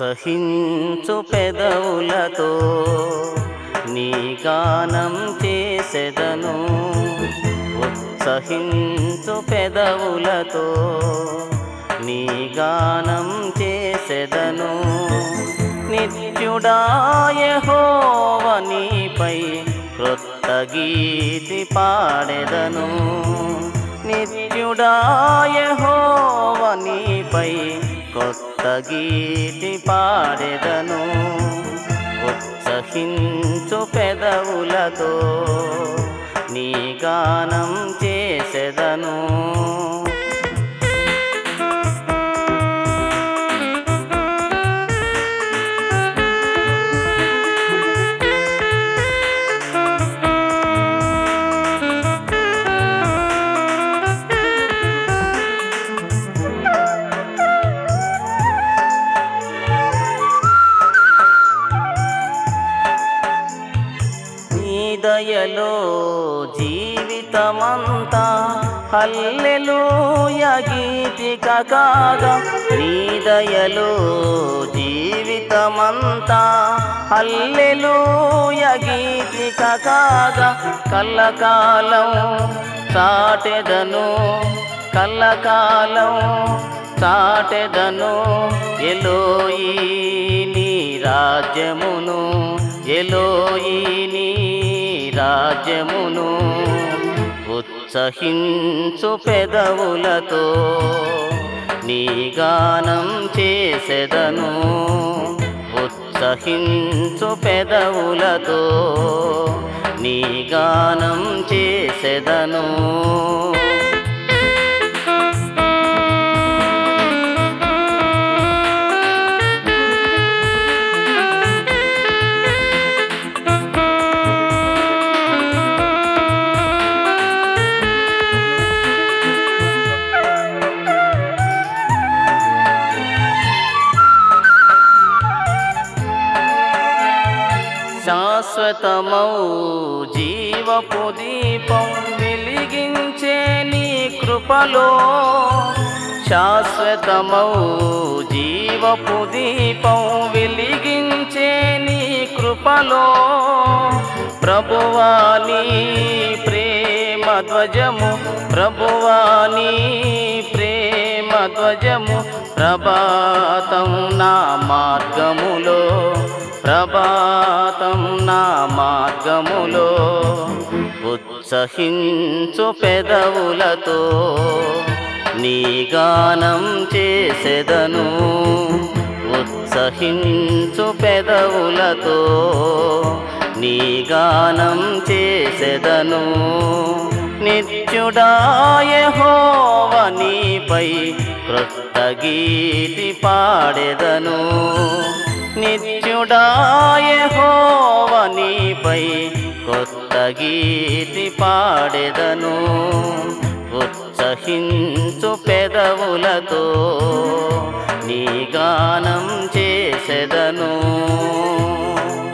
ఉత్సహించు పెదవులతో నీ గానం చేసెదను ఉత్సహించు పెదవులతో నీ గానం చేసెదను నిత్యుడాయహోవ నీపై క్రొత్త గీతి పాడెదను నిత్యుడాయహోవ నీపై కొత్త గీతి పాడెదను ఉత్సహించు పెదవులతో నీ గానం చేసెదను నీ దయలో జీవితమంతా హల్లెలూయ గీతిక కాగా నీ దయలో జీవితమంతా హల్లెలూయ గీతిక కాగా కల్లకాలం చాటెదను కల్లకాలం చాటెదను ఎలోయి నీ రాజ్యమును ఎలోయి నీ రాజ్యమును ఉత్సహించు పెదవులతో నీ గానం చేసెదను ఉత్సహించు పెదవులతో నీ గానం చేసెదను శాశ్వతమౌ జీవపు దీపం వెలిగించే నీ కృపలో శాశ్వతమౌ జీవపు దీపం వెలిగించే నీ కృపలో ప్రభువాని ప్రేమ ధ్వజము ప్రభువాని ప్రేమ ధ్వజము ప్రభాతం నా మార్గములో ప్రభాతం నా మార్గములో ఉత్సహించు పెదవులతో నీ గానం చేసెదను ఉత్సహించు పెదవులతో నీ గానం చేసెదను నిత్యుడాయహోవ నీపై క్రొత్త గీతి పాడెదను నిత్యుడాయహోవ నీపై కొత్త గీతి పాడెదను ఉత్సహించు పెదవులతో నీ గానం చేసెదను